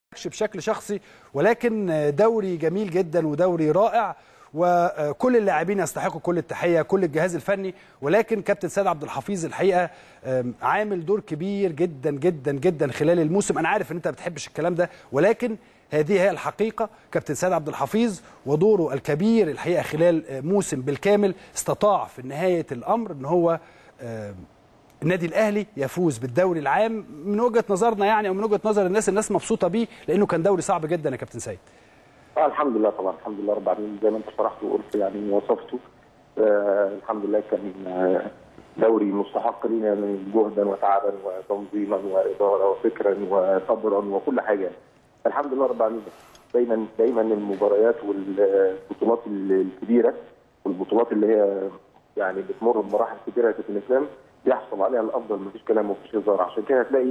بشكل شخصي ولكن دوري جميل جدا ودوري رائع وكل اللاعبين يستحقوا كل التحيه كل الجهاز الفني ولكن كابتن سيد عبد الحفيظ الحقيقه عامل دور كبير جدا جدا جدا خلال الموسم انا عارف ان انت ما بتحبش الكلام ده ولكن هذه هي الحقيقه كابتن سيد عبد الحفيظ ودوره الكبير الحقيقه خلال موسم بالكامل استطاع في نهايه الامر ان هو النادي الاهلي يفوز بالدوري العام من وجهه نظرنا يعني او من وجهه نظر الناس الناس مبسوطه بيه لانه كان دوري صعب جدا يا كابتن سيد آه الحمد لله طبعا الحمد لله رب العالمين زي ما انت شرحت وقلت يعني وصفته آه الحمد لله كان آه دوري مستحق لينا جهدا وتعبا وتنظيما واداره وفكرا وصبرا وكل حاجه الحمد لله رب العالمين دايما دايما المباريات والبطولات الكبيره والبطولات اللي هي يعني بتمر بمراحل كبيره في الاسلام بيحصل عليها الافضل مفيش كلام ومفيش هزار عشان كده هتلاقي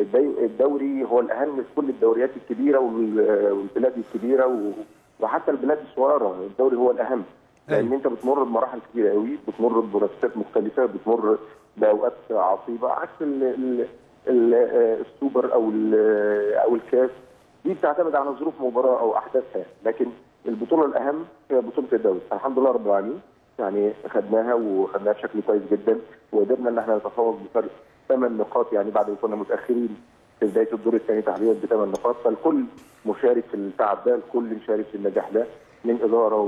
الدوري هو الاهم في كل الدوريات الكبيره والبلاد الكبيره وحتى البلاد الصغيره الدوري هو الاهم لان انت بتمر بمراحل كبيره قوي بتمر بمنافسات مختلفه بتمر باوقات عصيبه عكس ال ال ال السوبر او او الكاس دي بتعتمد على ظروف مباراه او احداثها لكن البطوله الاهم هي بطوله الدوري الحمد لله رب العالمين يعني خدناها وخدناها بشكل كويس جدا وقدرنا ان احنا نتفوق بفرق ثمان نقاط يعني بعد ما كنا متاخرين في بدايه الدور الثاني تحديدا بثمان نقاط فالكل مشارك في التعب ده الكل مشارك في النجاح ده من اداره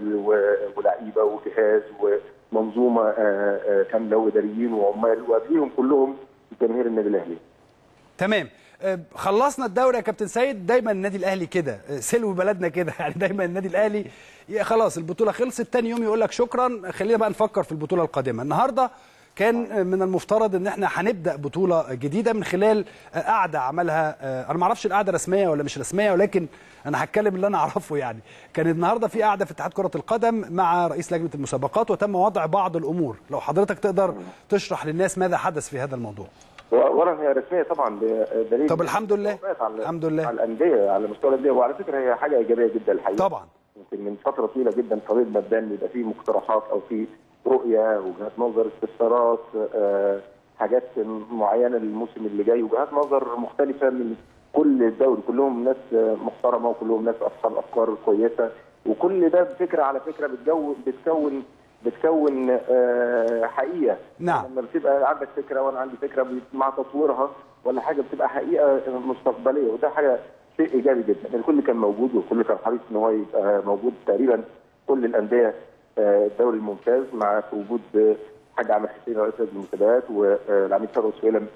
ولعيبه وجهاز ومنظومه كامله واداريين وعمال وقبليهم كلهم جماهير النادي الاهلي. تمام خلصنا الدوري يا كابتن سيد دايما النادي الاهلي كده سلو بلدنا كده يعني دايما النادي الاهلي خلاص البطوله خلصت تاني يوم يقول لك شكرا خلينا بقى نفكر في البطوله القادمه النهارده كان من المفترض ان احنا هنبدا بطوله جديده من خلال قعده عملها انا ما اعرفش القعده رسميه ولا مش رسميه ولكن انا هتكلم اللي انا اعرفه يعني كان النهارده في قعده في اتحاد كره القدم مع رئيس لجنه المسابقات وتم وضع بعض الامور لو حضرتك تقدر تشرح للناس ماذا حدث في هذا الموضوع ورا هي رسميه طبعا بدليل طب الحمد لله الحمد لله على الانديه على مستوى الانديه وعلى فكره هي حاجه ايجابيه جدا الحقيقه طبعا يمكن من فتره طويله جدا طويل مبدئيا يبقى فيه مقترحات او في رؤيه وجهات نظر استفسارات أه حاجات معينه للموسم اللي جاي وجهات نظر مختلفه من كل الدوري كلهم ناس محترمه وكلهم ناس اصحاب افكار كويسه وكل ده بفكره على فكره بتجو بتكون بتكون أه حقيقه نعم لما بتبقى عندك فكره وانا عندي فكره مع تطويرها ولا حاجه بتبقى حقيقه مستقبليه وده حاجه شيء ايجابي جدا الكل كان موجود والكل كان حريص ان هو يبقى موجود تقريبا كل الانديه الدوري الممتاز مع وجود حاج عامر حسين رئيس لجنه المسابقات والعميد ثروت سويلم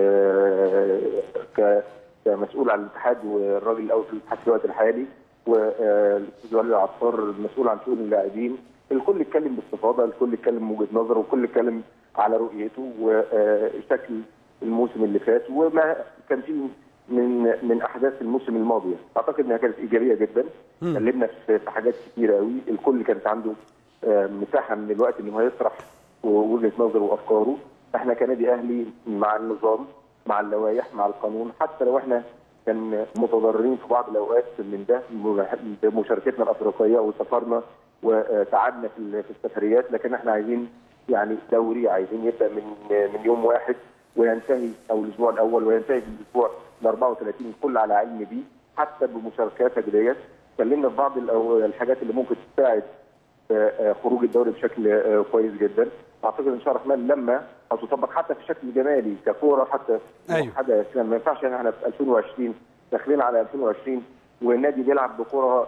كمسؤول عن الاتحاد والراجل الاول في الاتحاد في الوقت الحالي والاستاذ وليد العطار المسؤول عن شؤون اللاعبين الكل اتكلم باستفاضه الكل اتكلم من وجهه نظره والكل اتكلم على رؤيته وشكل الموسم اللي فات وما كان فيه من من احداث الموسم الماضي اعتقد انها كانت ايجابيه جدا اتكلمنا في حاجات كتيره قوي الكل كانت عنده مساحه من الوقت ان هو يطرح وجهه نظره وافكاره احنا كنادي اهلي مع النظام مع اللوائح مع القانون حتى لو احنا كان متضررين في بعض الاوقات من ده بمشاركتنا الافريقيه وسافرنا وتعبنا في السفريات لكن احنا عايزين يعني دوري عايزين يبدا من من يوم واحد وينتهي او الاسبوع الاول وينتهي في الاسبوع ال 34 الكل على علم بيه حتى بمشاركاتك ديت اتكلمنا في بعض الحاجات اللي ممكن تساعد خروج الدوري بشكل كويس جدا اعتقد ان شاء الله الرحمن لما هتطبق حتى في شكل جمالي ككوره حتى أيوه. حاجه ما ينفعش ان احنا في 2020 داخلين على 2020 والنادي بيلعب بكره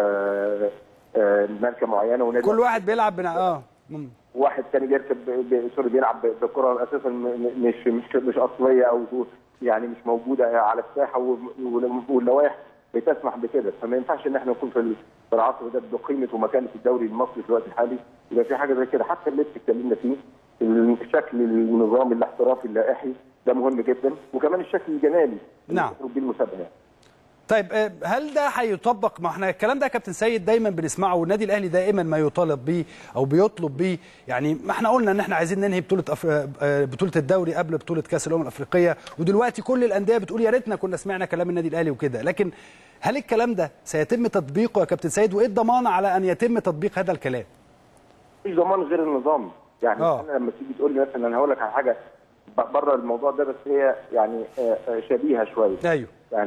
ماركه معينه ونادي كل واحد بيلعب بنا اه واحد ثاني بيركب سوري بيلعب بكره اساسا مش مش مش اصليه او يعني مش موجوده على الساحه واللوائح بتسمح بكده فما ينفعش ان احنا نكون في العصر ده بقيمه ومكانه الدوري المصري في الوقت الحالي يبقى في حاجه زي كده حتى اللي اتكلمنا فيه الشكل النظامي الاحترافي اللائحي ده مهم جدا وكمان الشكل الجمالي نعم بيه المسابقه طيب هل ده هيطبق ما احنا الكلام ده يا كابتن سيد دايما بنسمعه والنادي الاهلي دائما ما يطالب بيه او بيطلب بيه يعني ما احنا قلنا ان احنا عايزين ننهي بطوله أف... بطوله الدوري قبل بطوله كاس الامم الافريقيه ودلوقتي كل الانديه بتقول يا ريتنا كنا سمعنا كلام النادي الاهلي وكده لكن هل الكلام ده سيتم تطبيقه يا كابتن سيد وايه الضمان على ان يتم تطبيق هذا الكلام؟ مفيش ضمان غير النظام يعني آه. انا لما تيجي تقول لي مثلا انا هقول لك على حاجه بره الموضوع ده بس هي يعني شبيهه شويه ايوه يعني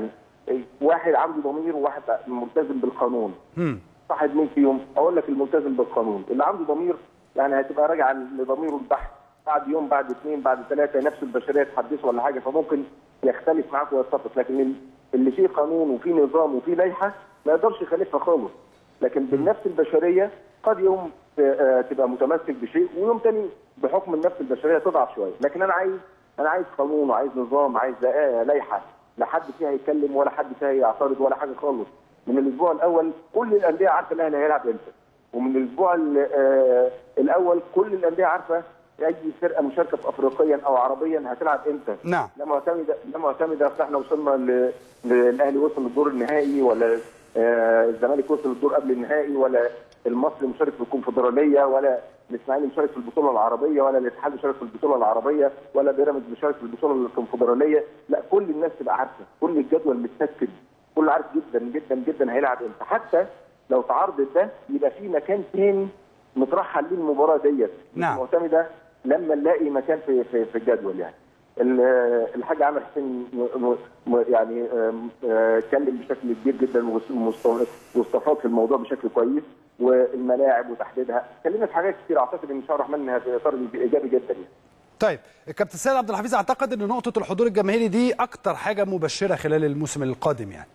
واحد عنده ضمير وواحد ملتزم بالقانون مم. صاحب مين فيهم؟ اقول لك الملتزم بالقانون، اللي عنده ضمير يعني هتبقى راجع لضميره البحث بعد يوم بعد اثنين بعد ثلاثه نفس البشريه تحدثه ولا حاجه فممكن يختلف معاك ويتفق لكن اللي فيه قانون وفيه نظام وفيه لائحه ما يقدرش يخالفها خالص لكن بالنفس البشريه قد يوم آه، تبقى متمسك بشيء ويوم تاني بحكم النفس البشريه تضعف شويه لكن انا عايز انا عايز قانون وعايز نظام عايز آه، لائحه لا حد فيها يتكلم ولا حد فيها يعترض ولا حاجه خالص من الاسبوع الاول كل الانديه عارفه الاهلي هيلعب امتى ومن الاسبوع ال- آه، الاول كل الانديه عارفه اي فرقه مشاركه في افريقيا او عربيا هتلعب امتى نعم لا معتمده لا معتمده اصل احنا وصلنا ل- ل- الاهلي وصل للدور النهائي ولا آه، الزمالك وصل للدور قبل النهائي ولا المصري مشارك في الكونفدراليه ولا الاسماعيلي مشارك في البطوله العربيه ولا الاتحاد مشارك في البطوله العربيه ولا بيراميدز مشارك في البطوله الكونفدراليه لا كل الناس تبقى عارفه كل الجدول متسجل كله عارف جدا جدا جدا هيلعب امتى حتى لو تعارضت ده يبقى في مكان تاني مترحل ليه المباراه ديت مش نعم. معتمده لما نلاقي مكان في في, في الجدول يعني ال- الحاج عامر حسين م- م- م- يعني آم، آه، اتكلم بشكل كبير جدا وس- ومست- واستفاض في الموضوع بشكل كويس والملاعب وتحديدها اتكلمنا في حاجات كتير اعتقد ان شاء الله الرحمن انها في اطار ايجابي جدا يعني. طيب كابتن سيد عبد الحفيظ اعتقد ان نقطه الحضور الجماهيري دي اكتر حاجه مبشره خلال الموسم القادم يعني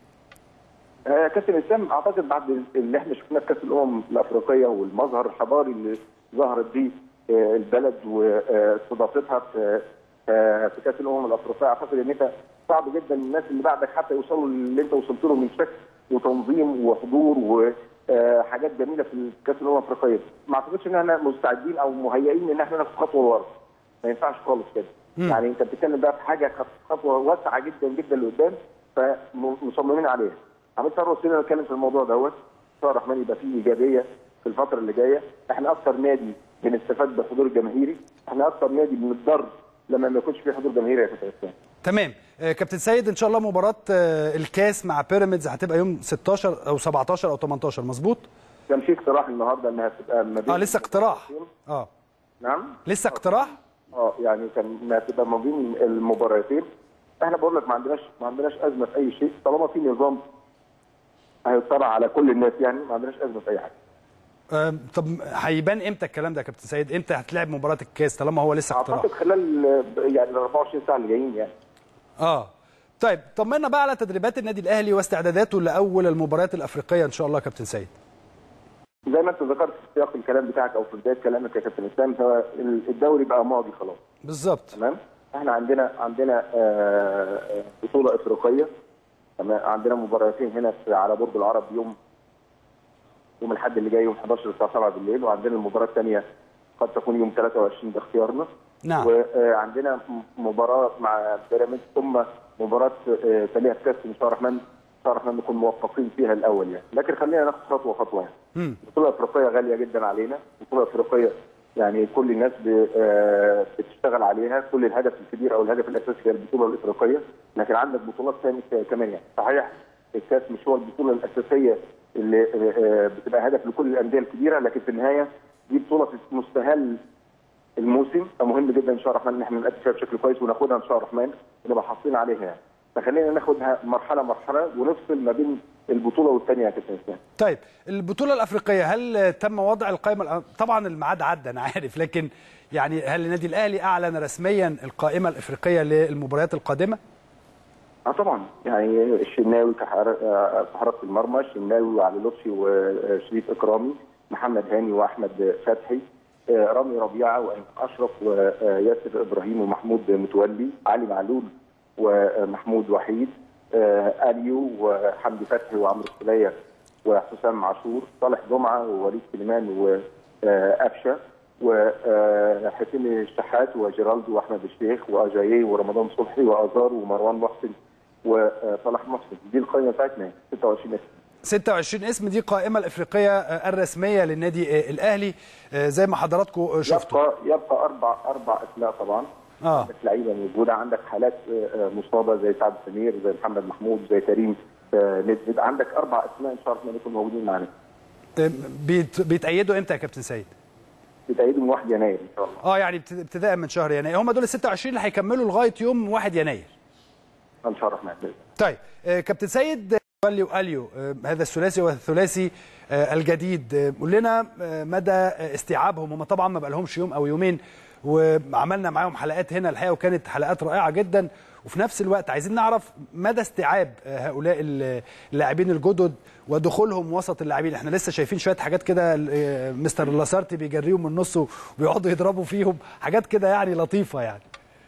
آه، كابتن اسلام اعتقد بعد اللي احنا شفناه في كاس الامم الافريقيه والمظهر الحضاري اللي ظهرت بيه آه، البلد واستضافتها في آه، في كاس الامم الافريقيه اعتقد ان انت صعب جدا الناس اللي بعدك حتى يوصلوا اللي انت وصلت له من شكل وتنظيم وحضور وحاجات جميله في كاس الامم الافريقيه ما اعتقدش ان احنا مستعدين او مهيئين ان احنا ناخد خطوه لورا ما ينفعش خالص كده يعني انت بتتكلم بقى في حاجه خطوه واسعه جدا جدا لقدام فمصممين عليها عملت ثروه سنه نتكلم في الموضوع دوت ان شاء الله الرحمن يبقى فيه ايجابيه في الفتره اللي جايه احنا اكثر نادي بنستفاد بالحضور الجماهيري احنا اكثر نادي بنتضر لما ما يكونش فيه حضور جماهيري يا كابتن اسلام تمام آه، كابتن سيد ان شاء الله مباراه آه، الكاس مع بيراميدز هتبقى يوم 16 او 17 او 18 مظبوط كان في اقتراح النهارده انها تبقى ما بين اه لسه اقتراح اه نعم لسه اقتراح اه يعني كان انها تبقى ما بين المباراتين احنا بقول لك ما عندناش ما عندناش ازمه في اي شيء طالما في نظام هيطلع على كل الناس يعني ما عندناش ازمه في اي حاجه آه، طب هيبان امتى الكلام ده يا كابتن سيد امتى هتلعب مباراه الكاس طالما هو لسه اقتراح اعتقد خلال يعني ال 24 ساعه اللي جايين يعني اه طيب طمنا بقى على تدريبات النادي الاهلي واستعداداته لاول المباريات الافريقيه ان شاء الله يا كابتن سيد زي ما انت ذكرت في سياق الكلام بتاعك او في بدايه كلامك يا كابتن اسلام هو الدوري بقى ماضي خلاص بالظبط تمام احنا عندنا عندنا آه، بطوله افريقيه تمام عندنا مباراتين هنا في على برج العرب يوم يوم الاحد اللي جاي يوم 11 الساعه 7 بالليل وعندنا المباراه الثانيه قد تكون يوم 23 باختيارنا نعم وعندنا مباراه مع بيراميدز ثم مباراه آه، تانيه في كاس ان شاء الله الرحمن ان شاء الله الرحمن نكون موفقين فيها الاول يعني لكن خلينا ناخد خطوه خطوه يعني مم. بطوله افريقيه غاليه جدا علينا بطوله افريقيه يعني كل الناس ب- آه، بتشتغل عليها كل الهدف الكبير او الهدف الاساسي هي البطوله الافريقيه لكن عندك بطولات ثانيه كمان يعني صحيح الكاس مش هو البطوله الاساسيه اللي آه، آه، بتبقى هدف لكل الانديه الكبيره لكن في النهايه دي بطوله في مستهل الموسم فمهم جدا ان شاء الله الرحمن ان احنا نأدي فيها بشكل كويس وناخدها ان شاء الله الرحمن ونبقى حاطين عليها يعني فخلينا ناخدها مرحله مرحله ونفصل ما بين البطوله والثانيه يا كابتن اسلام طيب البطوله الافريقيه هل تم وضع القائمه الأ- طبعا الميعاد عدى انا عارف لكن يعني هل النادي الاهلي اعلن رسميا القائمه الافريقيه للمباريات القادمه اه طبعا يعني الشناوي كحر- آه، في حراسه المرمى الشناوي وعلي لطفي وشريف اكرامي محمد هاني واحمد فتحي آه، رامي ربيعه وايمن اشرف وياسر ابراهيم ومحمود متولي علي معلول ومحمود وحيد آه، اليو وحمدي فتحي وعمرو السوليه وحسام عاشور صالح جمعه ووليد سليمان وقفشه وحسين الشحات وجيرالدو واحمد الشيخ واجاييه ورمضان صبحي وازار ومروان محسن وصلاح محسن دي القائمه بتاعتنا 26 اسم 26 اسم دي قائمه الافريقيه آه، الرسميه للنادي آه، الاهلي آه، زي ما حضراتكم آه، شفتوا يبقى يبقى اربع اربع اسماء طبعا اه عندك لعيبه موجوده عندك حالات آه، مصابه زي سعد سمير زي محمد محمود زي كريم آه، نزل عندك اربع اسماء ان شاء الله يكونوا موجودين معانا آه، بيت- بيتأيدوا امتى يا كابتن سيد؟ بتأييد من 1 يناير ان شاء الله اه يعني ابت- ابتداء من شهر يناير هم دول ال 26 اللي هيكملوا لغايه يوم 1 يناير هنشرف معاك بإذن طيب آه، كابتن سيد ولي واليو آه، هذا الثلاثي والثلاثي آه، الجديد آه، قول لنا آه، مدى آه، استيعابهم هم طبعا ما بقالهمش يوم او يومين وعملنا معاهم حلقات هنا الحقيقه وكانت حلقات رائعه جدا وفي نفس الوقت عايزين نعرف مدى استيعاب آه، هؤلاء ال- اللاعبين الجدد ودخولهم وسط اللاعبين احنا لسه شايفين شويه حاجات كده آه، مستر لاسارتي بيجريهم من النص وبيقعدوا يضربوا فيهم حاجات كده يعني لطيفه يعني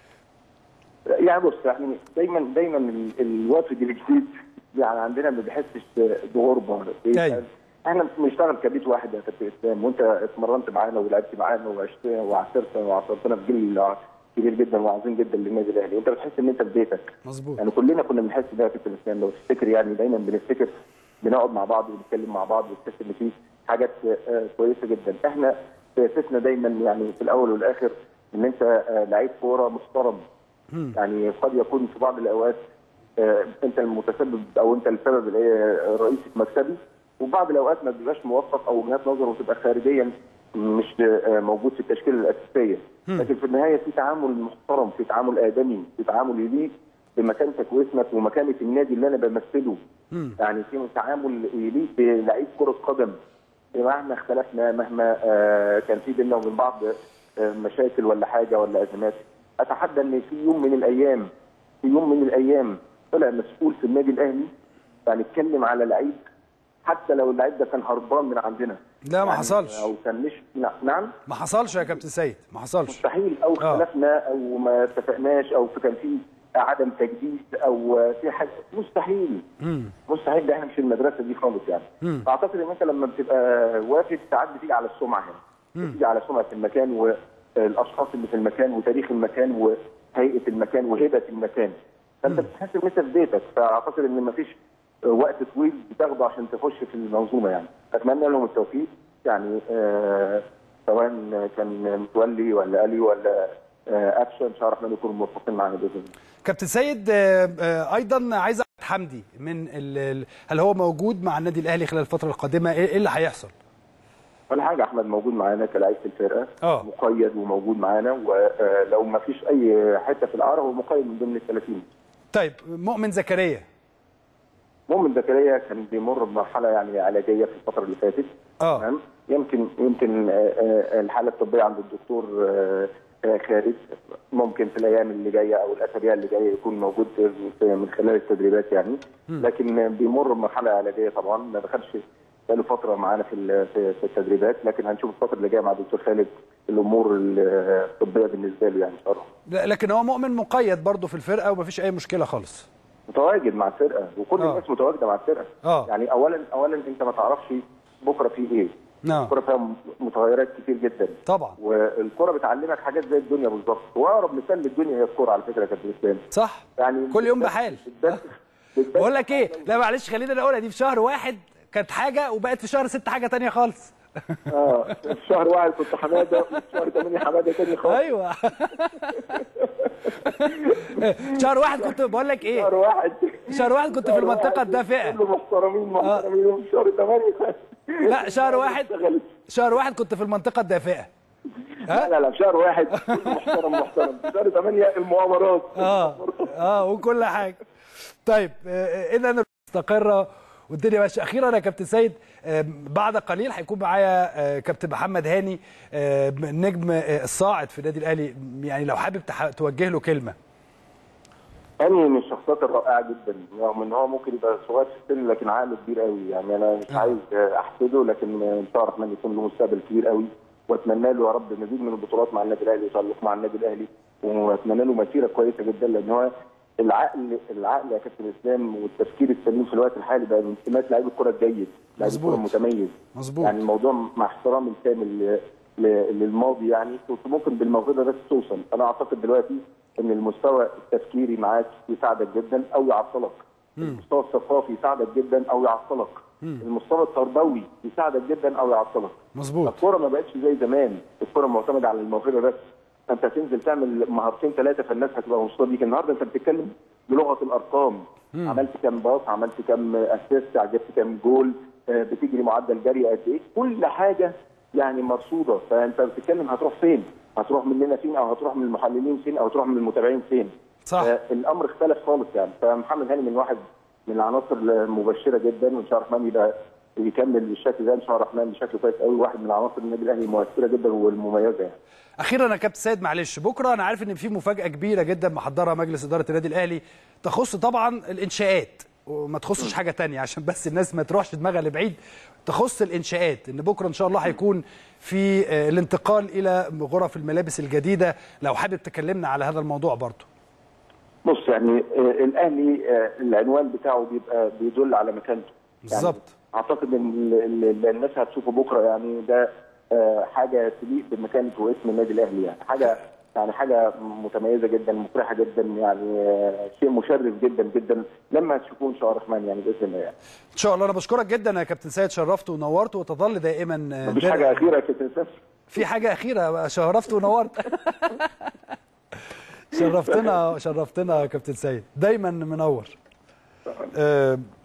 يعني بص يعني دايما دايما ال- الوافد الجديد يعني عندنا ما بيحسش بغربه أيوة. احنا بنشتغل كبيت واحد يا كابتن اسلام وانت اتمرنت معانا ولعبت معانا وعشت وعاصرت وعصرتنا في جيل كبير جدا وعظيم جدا للنادي الاهلي وانت بتحس ان انت في بيتك مظبوط يعني كلنا كنا بنحس ده يا كابتن اسلام لو تفتكر يعني دايما بنفتكر بنقعد مع بعض ونتكلم مع بعض وتحس ان في حاجات آه، كويسه جدا احنا سياستنا دايما يعني في الاول والاخر ان انت آه، لعيب كوره محترم يعني قد يكون في بعض الاوقات آه، انت المتسبب او انت السبب اللي هي الرئيسي في مكسبي وفي بعض الاوقات ما بيبقاش موفق او وجهات نظره وتبقى خارجيا مش آه، موجود في التشكيله الاساسيه لكن في النهايه في تعامل محترم في تعامل ادمي في تعامل يليق بمكانتك واسمك ومكانه النادي اللي انا بمثله يعني في تعامل يليق بلعيب كره قدم مهما اختلفنا مهما آه، كان في بيننا وبين بعض آه، مشاكل ولا حاجه ولا ازمات اتحدى ان في يوم من الايام في يوم من الايام طلع مسؤول في النادي الاهلي يعني اتكلم على لعيب حتى لو اللعيب ده كان هربان من عندنا لا ما يعني حصلش او كان مش لا- نعم ما حصلش يا كابتن سيد ما حصلش مستحيل او آه. اختلفنا او ما اتفقناش او في كان في عدم تجديد او في حاجه مستحيل مستحيل ده احنا مش المدرسه دي خالص يعني اعتقد ان انت لما بتبقى وافد ساعات بتيجي على السمعه هنا بتيجي على سمعه المكان والاشخاص اللي في المكان وتاريخ المكان وهيئه المكان وهبه المكان فانت بتحس ان انت في بيتك فاعتقد ان مفيش وقت طويل بتاخده عشان تخش في المنظومه يعني اتمنى لهم التوفيق يعني آه سواء كان متولي ولا الي ولا آه افشا ان شاء الله الرحمن يكونوا موفقين معانا باذن الله كابتن سيد آه، آه، ايضا عايز أعرف حمدي من ال- ال- هل هو موجود مع النادي الاهلي خلال الفتره القادمه ايه إيه اللي هيحصل ولا حاجه احمد موجود معانا كلاعب في الفرقه آه. مقيد وموجود معانا ولو ما فيش اي حته في الاعاره هو مقيد من ضمن ال 30 طيب مؤمن زكريا مؤمن زكريا كان بيمر بمرحله يعني علاجيه في الفتره اللي فاتت آه. تمام يمكن يمكن آه، آه، الحاله الطبيه عند الدكتور آه، آه، خالد ممكن في الايام اللي جايه او الاسابيع اللي جايه يكون موجود في- من خلال التدريبات يعني لكن بيمر بمرحله علاجيه طبعا ما دخلش بقاله فتره معانا في ال- في في التدريبات لكن هنشوف الفتره اللي جايه مع الدكتور خالد الامور الطبيه بالنسبه له يعني ان شاء الله لا، لكن هو مؤمن مقيد برضه في الفرقه ومفيش اي مشكله خالص متواجد مع الفرقه وكل آه. الناس متواجده مع الفرقه آه. يعني اولا اولا انت ما تعرفش بكره في ايه نعم الكوره فيها متغيرات كتير جدا طبعا والكوره بتعلمك حاجات زي الدنيا بالظبط واقرب مثال للدنيا هي الكوره على فكره يا كابتن اسلام صح يعني كل يوم بحال بتبان- بتبان- بقول لك ايه لا معلش خلينا نقولها دي في شهر واحد كانت حاجه وبقت في شهر ست حاجه تانية خالص اه في شهر واحد كنت حماده وفي شهر ثمانيه حماده تاني خالص ايوه شهر واحد كنت بقول لك ايه شهر واحد شهر واحد كنت في المنطقه الدافئه كله محترمين محترمين وفي شهر ثمانيه لا شهر واحد اشتغلت. شهر واحد كنت في المنطقه الدافئه لا لا لا في شهر واحد كله محترم محترم في شهر ثمانيه المؤامرات اه اه وكل حاجه طيب آه، اذا مستقره والدنيا ماشيه اخيرا يا كابتن سيد آه، بعد قليل هيكون معايا آه، كابتن محمد هاني آه، النجم آه، الصاعد في النادي الاهلي يعني لو حابب تح- توجه له كلمه هاني من الشخصيات الرائعه جدا رغم ان هو ممكن يبقى صغير في السن لكن عقله كبير قوي يعني انا مش عايز احسده لكن ان شاء الله الرحمن يكون له مستقبل كبير قوي واتمنى له يا رب مزيد من البطولات مع النادي الاهلي وتالق مع النادي الاهلي واتمنى له مسيره كويسه جدا لان هو العقل العقل يا كابتن اسلام والتفكير السليم في الوقت الحالي بقى من سمات لعيب الكره الجيد لعيب مظبوط. الكره المتميز مظبوط. يعني الموضوع مع احترامي الكامل ل- ل- للماضي يعني كنت ممكن بالموهبه بس توصل انا اعتقد دلوقتي ان المستوى التفكيري معاك يساعدك جدا او يعطلك المستوى الثقافي يساعدك جدا او يعطلك المستوى التربوي يساعدك جدا او يعطلك مظبوط الكوره ما بقتش زي زمان الكوره معتمده على الموهبه بس انت هتنزل تعمل مهارتين ثلاثه فالناس هتبقى مبسوطه بيك النهارده انت بتتكلم بلغه الارقام عملت كام باص عملت كام اسيست جبت كام جول آه، بتجري معدل جري قد ايه كل حاجه يعني مرصوده فانت بتتكلم هتروح فين هتروح مننا فين او هتروح من المحللين فين او هتروح من المتابعين فين صح. آه الامر اختلف خالص يعني فمحمد هاني من واحد من العناصر المبشره جدا وان شاء الله الرحمن يبقى يكمل بالشكل ده ان شاء الله الرحمن بشكل كويس قوي واحد من عناصر النادي الاهلي المؤثره جدا والمميزه يعني اخيرا يا كابتن سيد معلش بكره انا عارف ان في مفاجاه كبيره جدا محضرها مجلس اداره النادي الاهلي تخص طبعا الانشاءات وما تخصش حاجه تانية عشان بس الناس ما تروحش دماغها لبعيد تخص الانشاءات ان بكره ان شاء الله هيكون في آه، الانتقال الى غرف الملابس الجديده لو حابب تكلمنا على هذا الموضوع برضه بص يعني آه، الاهلي آه، العنوان بتاعه بيبقى بيدل على مكانته بالظبط. يعني اعتقد ان ال- ال- الناس هتشوفه بكره يعني ده آه، حاجه تليق بمكانه واسم النادي الاهلي يعني حاجه يعني حاجه متميزه جدا مفرحه جدا يعني آه، شيء مشرف جدا جدا لما تشوفوه ان شاء الله الرحمن يعني باذن الله يعني ان شاء الله انا بشكرك جدا يا كابتن سيد شرفت ونورت وتظل دائما آه، مفيش درع. حاجه اخيره يا كابتن سامي في حاجه اخيره شرفت ونورت شرفتنا شرفتنا يا كابتن سيد دايما منور آه،